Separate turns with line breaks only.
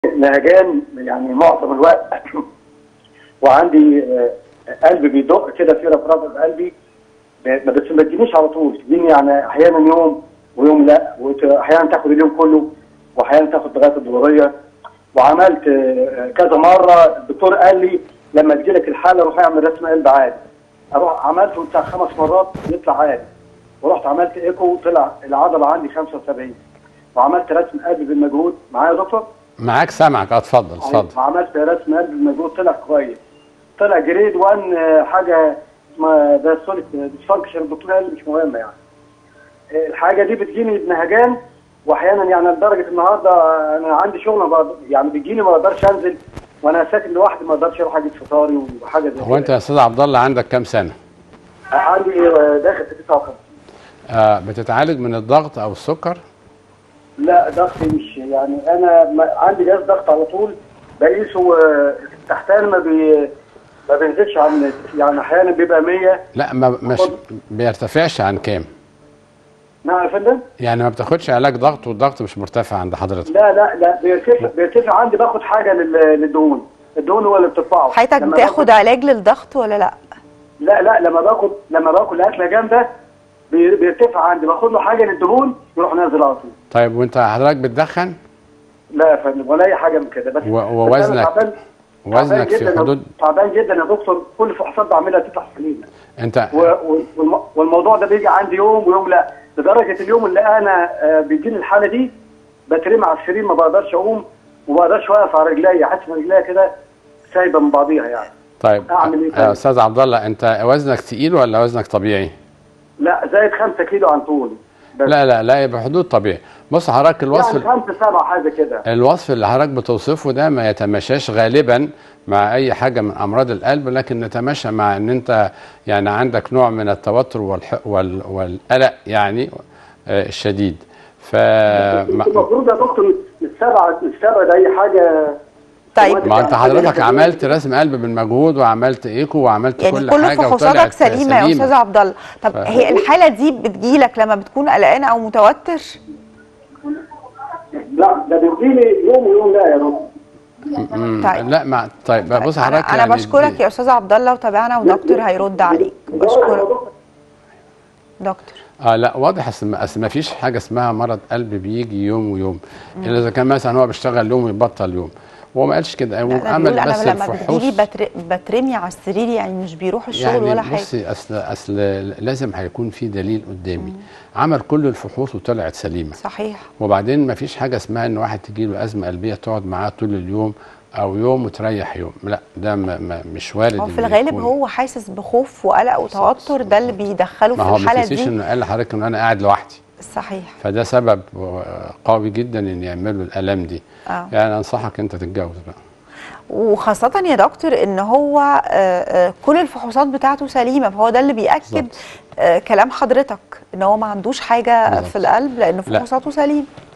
نهجان يعني معظم الوقت وعندي آه، قلبي بيدق كده في رفرفه في قلبي ب- بس ما تجينيش على طول تجيني يعني احيانا يوم ويوم لا واحيانا تاخد اليوم كله واحيانا تاخد لغايه الظهريه وعملت آه، كذا مره الدكتور قال لي لما تجيلك الحاله روح اعمل رسم قلب عادي اروح عملته بتاع خمس مرات يطلع عادي ورحت عملت ايكو طلع العضله عندي 75 وعملت رسم قلب بالمجهود معايا يا دكتور
معاك سامعك اه اتفضل اتفضل
عملت رسم قلب بالمجهود طلع كويس طلع جريد 1 آه، حاجه اسمها ده سوليد ديسفانكشن الدكتور قال لي مش مهمه يعني آه، الحاجه دي بتجيني بنهجان واحيانا يعني لدرجه النهارده انا عندي شغل ما بقدر- يعني بتجيني ما اقدرش انزل وانا ساكن لوحدي ما اقدرش اروح اجيب فطاري وحاجه زي
هو انت يا استاذ عبد الله عندك كام سنه؟
آه، عندي آه، داخل في 59
آه بتتعالج من الضغط او السكر؟
لا ضغطي مش يعني انا ما عندي جهاز ضغط على طول بقيسه آه، تحتان ما بي ما بينزلش عن يعني احيانا بيبقى 100
لا ما مش بيرتفعش عن كام؟
نعم يا فندم
يعني ما بتاخدش علاج ضغط والضغط مش مرتفع عند حضرتك
لا لا لا بيرتفع بيرتفع عندي باخد حاجه لل- للدهون الدهون هو اللي بترفعه
حضرتك
لما
بتاخد
باخد-
علاج للضغط ولا لا؟
لا لا لما باخد لما باكل اكله جامده بي- بيرتفع عندي باخد له حاجه للدهون يروح نازل على طول
طيب وانت حضرتك بتدخن؟
لا يا فندم ولا اي حاجه من كده بس
و-
بس أنا
ووزنك-
تعبان-
وزنك
تعبان
في
جداً يا-
حدود
تعبان جدا يا دكتور كل فحوصات بعملها تطلع سليمه
انت
و- و- والم- والموضوع ده بيجي عندي يوم ويوم لا لدرجه اليوم اللي انا آه، بيجيني الحاله دي بترمي على السرير ما بقدرش اقوم وما بقدرش واقف على رجليا حاسس ان رجليا كده سايبه من بعضيها يعني
طيب
أعمل إيه
يا
طيب؟
استاذ عبد الله انت وزنك تقيل ولا وزنك طبيعي؟
لا زايد 5 كيلو عن طول بس
لا لا لا بحدود طبيعي بص حضرتك الوصف
يعني 5 7 حاجه كده
الوصف اللي حضرتك بتوصفه ده ما يتماشاش غالبا مع اي حاجه من امراض القلب لكن نتماشى مع ان انت يعني عندك نوع من التوتر والح وال والقلق يعني آه، الشديد ف ما
المفروض يا دكتور نستبعد نستبعد اي حاجه
طيب
ما انت حضرتك عملت رسم قلب بالمجهود وعملت ايكو وعملت
يعني
كل,
كل
حاجه
فحوصاتك
وطلعت
سليمه يا استاذ عبد الله طب
ف-
هي الحاله دي بتجيلك لما بتكون قلقان او متوتر
لا ده بيجيلي يوم ويوم لا يا دكتور
مم،
طيب.
لا ما طيب بص
انا,
حضرتك
أنا
يعني
بشكرك يا استاذ عبد الله وتابعنا ودكتور هيرد عليك بشكرك دكتور
اه لا واضح اصل ما أصل ما فيش حاجه اسمها مرض قلب بيجي يوم ويوم الا اذا كان مثلا هو بيشتغل يوم ويبطل يوم هو ما قالش كده هو
لا، أنا
عمل
بقول
بس
انا لما
الفحوص
بتجيلي بتر... بترمي على السرير يعني مش بيروح الشغل
يعني
ولا حاجه
بصي اصل اصل لازم هيكون في دليل قدامي عمل كل الفحوص وطلعت سليمه
صحيح
وبعدين ما فيش حاجه اسمها ان واحد تجي له ازمه قلبيه تقعد معاه طول اليوم او يوم وتريح يوم لا ده ما ما مش وارد
هو في
إنه
الغالب
يكون.
هو حاسس بخوف وقلق وتوتر ده اللي بيدخله
ما
في
هو ما
الحاله
تنسيش
دي
انه قال لحضرتك ان انا قاعد لوحدي
صحيح
فده سبب قوي جدا ان يعملوا الالام دي
اه
يعني انصحك انت تتجوز بقى
وخاصة يا دكتور ان هو آه، آه، كل الفحوصات بتاعته سليمة فهو ده اللي بيأكد
بالظبط.
آه، كلام حضرتك ان هو ما عندوش حاجة
بالظبط.
في القلب لان
لا.
فحوصاته سليمة